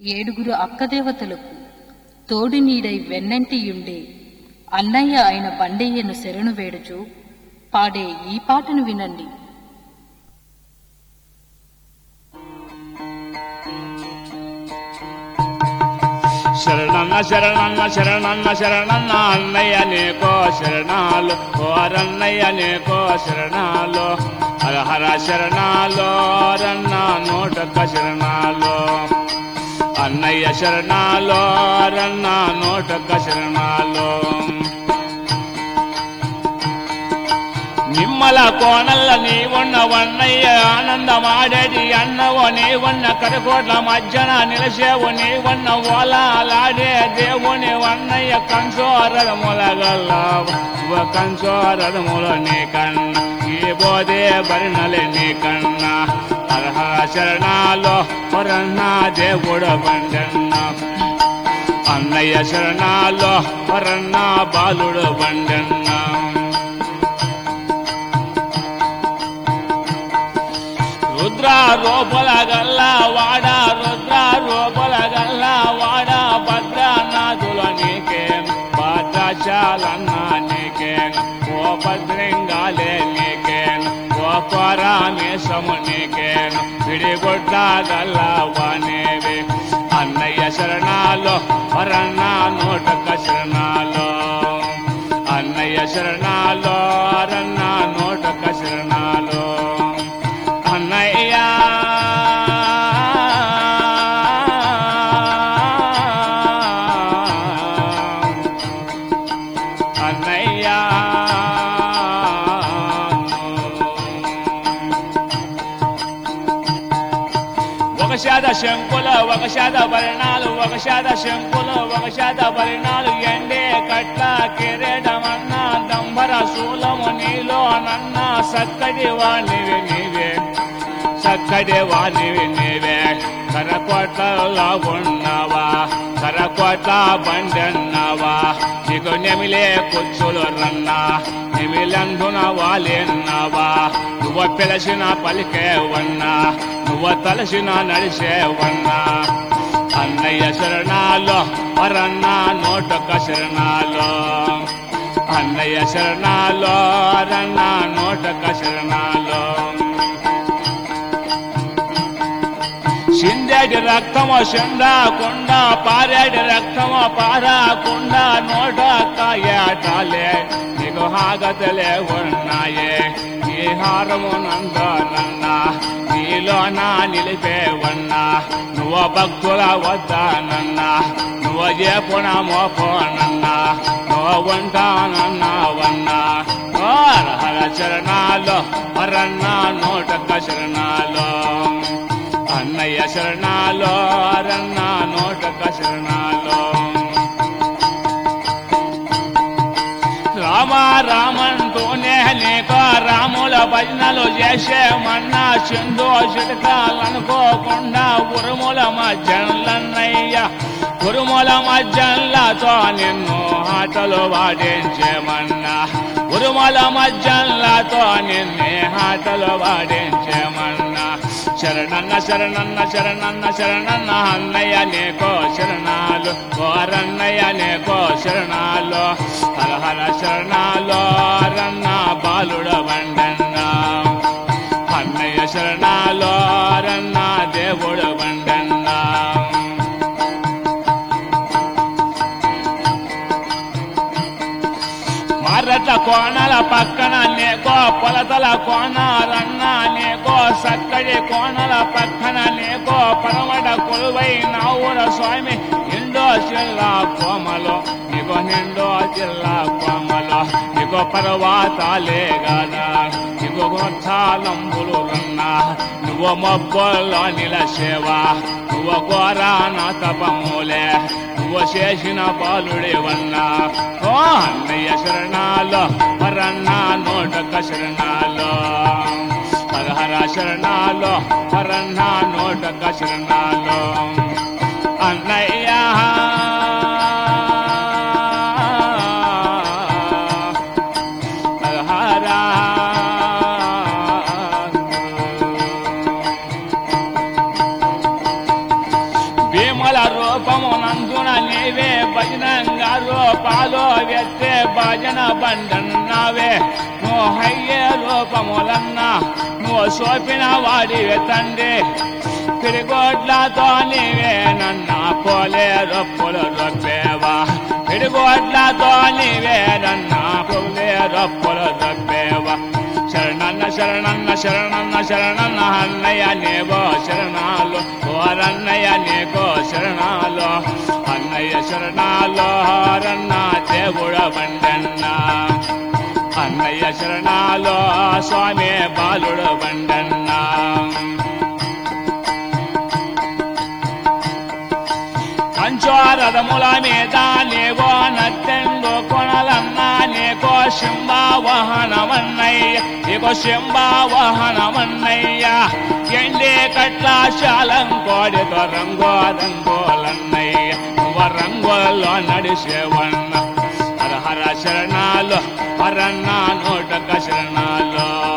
ఏడుగురు అక్కదేవతలకు తోడి నీడై వెన్నంటియుండే అన్నయ్య అయిన బండయ్యను శరణు వేడుచు పాడే ఈ పాటను వినండి శరణన్న శరణన్న శరణన్న శరణన్న అన్నయ్య నీకో శరణాలు ఓరన్నయ్య నీకో శరణాలు హర హర శరణాలు రన్న నూటొక్క శరణాలు అన్నయ్య శరణాలు రన్న నూటొక్క శరణాలు నిమ్మల కోనల్ల నీవున్న వన్నయ్య ఆనందమాడేది అన్నవో నీవున్న కరకోట్ల మధ్యన నిలసేవు నీవున్న ఓలాలాడే దేవుని వన్నయ్య కంచోరములగల్ల కంచోరముల నీ కన్న ఈ బోధే బరినలే నీ కన్న అర్హ శరణాలో పొరన్నా దేవుడు బండన్న అన్నయ్య శరణాలో పొరన్నా బాలుడు బండన్నా రుద్ర రూపల గల్లా వాడ రుద్ర రూపల గల్లా వాడ భద్రనాథుల నీకే భద్రశాలన్న నీకే ఓ భద్రంగాలే నీకే ఓ పరామేశము నీకే పిడిగొడ్డ గల్లా వానేవి అన్నయ్య శరణాలో వరన్న నోటక శరణాలో అన్నయ్య శరణాలో అరన్న నోటక శరణాలో అన్నయ్య అన్నయ్య ఒక శాత శంకులు ఒక శాత భరణాలు ఒక శాత శంకులు ఒక శాత భరణాలు ఎండే కట్ల కిరీటమన్న దంబర శూలము నీలో నన్న సక్కడి వాణివి నీవే చక్కటి వాణివి నీవే కరకోటలో ఉన్నావా కరకోట బండన్నావా నీకు నెమిలే కుచ్చులు రన్నా నెమిలందున వాలేన్నావా నువ్వు పిలసిన పలికేవన్నా నువ్వు తలసిన నడిచేవన్నా అన్నయ్య శరణాలో వరన్న నోటొక్క శరణాలో అన్నయ్య శరణాలో అరన్న నోటొక్క శరణాలో సిందేటి రక్తము సిండాకుండా పారేటి రక్తము పారాకుండా నోట కాయటాలే నీకు హాగతలే ఉన్నాయే ఈ హారము నందనన్న నీలోన నిలిపేవన్నా నువ్వు భక్తుల వద్దనన్నా నువ్వు చేపున మోపోనన్నా నువ్వు ఉంటానన్నావన్నా ఓ హర చరణాలు హరన్న నోటక శరణాలు అన్నయ్య శరణాలో అరన్న నోటక శరణాలో రామ రామంటూనే నీకో రాముల భజనలు చేసేమన్నా చిందో చిటకాలనుకోకుండా ఉరుముల మధ్యలన్నయ్య ఉరుముల మధ్యలతో నిన్ను ఆటలు వాడించేమన్నా ఉరుముల మధ్యలతో నిన్నే ఆటలు వాడించేమన్నా శరణన్న శరణన్న శరణన్న శరణన్న అన్నయ్య నీకో శరణాలు కోరన్నయ్య నీకో శరణాలు హర హర శరణాలు రన్న బాలుడ బండన్న అన్నయ్య శరణాలు రన్న దేవుడు బండన్న మరట కోణల పక్కన నీకో పొలతల కోణాలన్న నీకో సక్కడి కోణల పక్కన నీకో పరమట కొలువై నావుర స్వామి నిండో జిల్లా కోమలో నీకో నిండో జిల్లా కోమలో నీకో పర్వతాలే గదా నీకో గోఠాలంబులు రన్నా నువ్వు మబ్బుల్లో నిలసేవా నువ్వు ఘోరాన తపములే నువ్వు చేసిన బాలుడేవన్నా ఓ అన్నయ్య శరణాలో పరన్న నోటక శరణాలో హరహర శరణాలో పరన్న నోటక శరణాలో అన్నయ్య హరహర భీమల రూపము నందున నీవే భజనంగా రూపాలో వెత్తే భజన బండన్నావే నువ్వు హయ్యే రూపములన్నా నువ్వు సోపిన వాడివే తండ్రి పిడిగోడ్లతో నీవే నన్న పోలే రొప్పులు రొప్పేవా పిడిగోడ్లతో నీవే నన్న పోలే రొప్పులు రొప్పేవా శరణన్న శరణన్న శరణన్న శరణన్న అన్నయ్య నీవో శరణాలు ఓరన్నయ్య నీకో శరణాలు అన్నయ్య శరణాలు హరన్న దేవుడ బండన్న అన్నయ్య శరణాలు స్వామి బాలుడు బండన్న పంచోరథముల మీద నీవో నత్తెండు కొనలన్నా నీకో శింబా వాహనమన్నయ్య నీకో శింబా వాహనమన్నయ్య ఎండే కట్ల శాలం కోడితో రంగో రంగోలన్నయ్య నువ్వు రంగోల్లో నడిసేవన్న హర హర శరణాలు హరన్న నోటక శరణాలు